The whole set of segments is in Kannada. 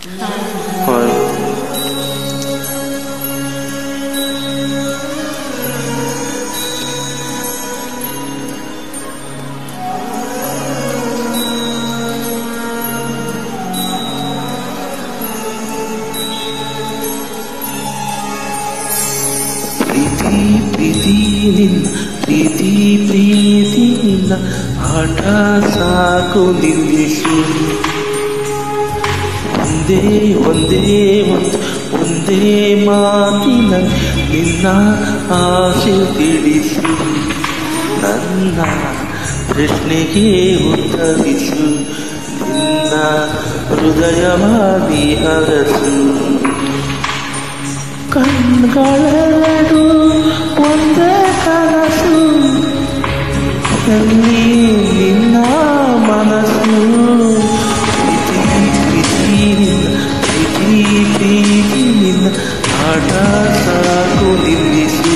হয় ಪ್ರೀತಿ ಪ್ರೀತಿ ನಿನ್ನ ಪ್ರೀತಿ ಪ್ರೀತಿ ನಿನ್ನ ಆಟ ಸಾಕು ನಿಲ್ಲಿಸು ಒಂದೇ ಒಂದೇ ಒಂದು ಒಂದೇ ಮಾತಿನ ನಿನ್ನ ಆಸೆ ತಿಳಿಸು ನನ್ನ ಪ್ರಶ್ನೆಗೆ ಉತ್ತರಿಸು ನಿನ್ನ ಹೃದಯವಾಗಿ ಹರಸು ಕಣ್ಗಳೆರಡು ಒಂದೇ ಕನಸು ಎಲ್ಲಿ ನಿನ್ನ ಮನಸ್ಸು ಪ್ರೀತಿ ಪ್ರೀತಿ ನಿನ್ನ ಪ್ರೀತಿ ಪ್ರೀತಿ ನಿನ್ನ ಆಟ ಸಾಕು ನಿಲ್ಲಿಸು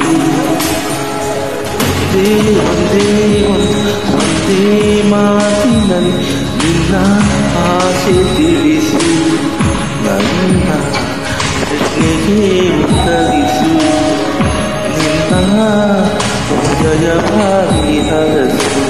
ಒಂದೇ ಒಂದೇ ಒಂದು ಒಂದೇ ಮಾತಿನಲ್ಲಿ ನಿನ್ನ ಆಸೆ ತಿಳಿಸು ನನ್ನ ಪ್ರಶ್ನೆಗೆ ಉತ್ತರಿಸು ನಿನ್ನ ಹೃದಯವಾಗಿ ಹರಸು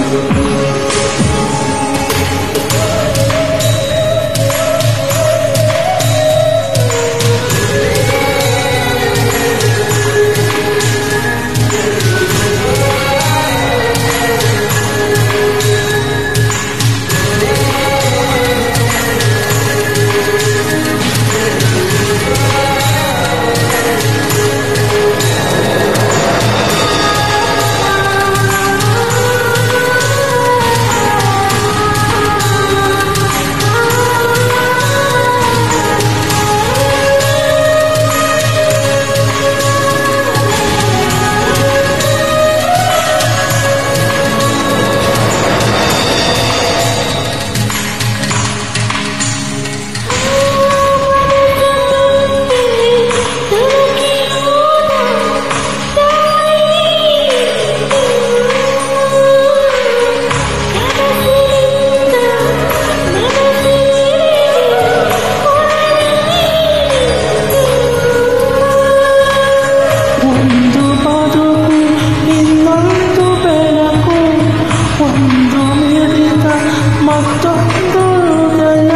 ಒಂದು ಬದುಕು ಇನ್ನೊಂದು ಬೆಳಕು ಒಂದು ಮಿಡಿತ ಮತ್ತೊಂದು ಹೃದಯ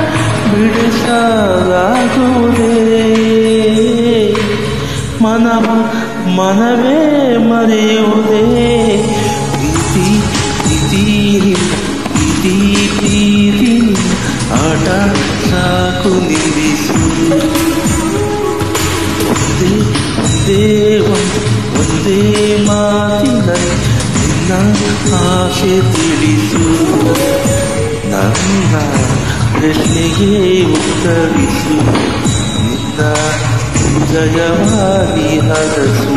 ಬಿಡಿಸಲಾಗುವುದೇ ಮನವ ಮನವೇ ಮರೆಯುವುದೇ ಪ್ರೀತಿ ಪ್ರೀತಿ ಪ್ರೀತಿ ಪ್ರೀತಿ ಆಟ ಸಾಕು ನಿಲ್ಲಿಸು ಒಂದೇ ಒಂದೇ ಒಂದು ಒಂದೇ ಮಾತಿನಲ್ಲಿ ನಿನ್ನ ಆಶೆ ತಿಳಿಸು ನನ್ನ ಪ್ರಶ್ನೆಗೆ ಉತ್ತರಿಸು ನಿನ್ನ ಹೃದಯವಾಗಿ ಹರಸು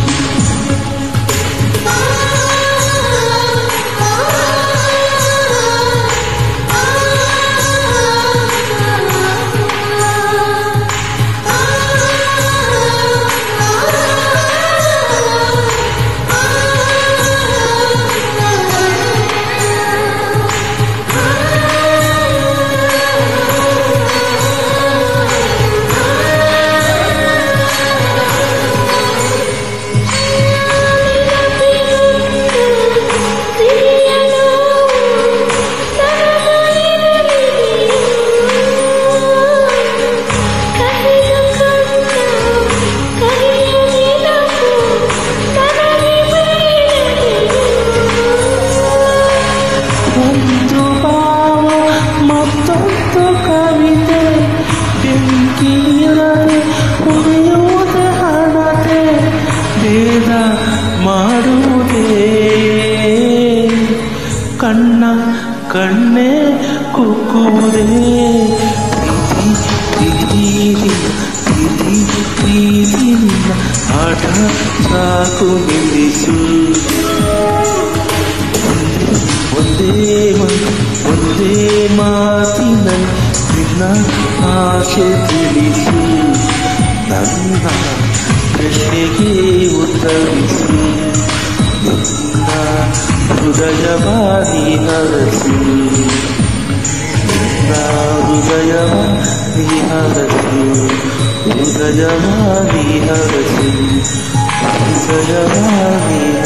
ಒಂದು ಭಾವ ಮತ್ತೊಂದು ಕವಿತೆ ಬೆಂಕಿಯಿರದೆ ಉಳಿಯುವುದೇ ಹಣತೆ ಭೇದ ಮಾಡುವುದೇ ಕಣ್ಣ ಕಣ್ಣೇ ಕುಕ್ಕುವುದೇ ಪ್ರೀತಿ ಪ್ರೀತಿ ಪ್ರೀತಿ ಪ್ರೀತಿ ನಿನ್ನ ಆಟ ಸಾಕು ನಿಲ್ಲಿಸು ಒಂದೇ ಒಂದು ಒಂದೇ ಮಾತಿನಲ್ಲಿ ನಿನ್ನ ಆಸೆ ತಿಳಿಸು ನನ್ನ ಪ್ರಶ್ನೆಗೆ ಉತ್ತರಿಸು ನಿನ್ನ ಹೃದಯವಾಗಿ ಹರಸು ನಿನ್ನ ಹೃದಯವ ನೀ ಹರಸು ಉದಯವಾಗಿ ಹರಸು ಉದಯವಾಗಿ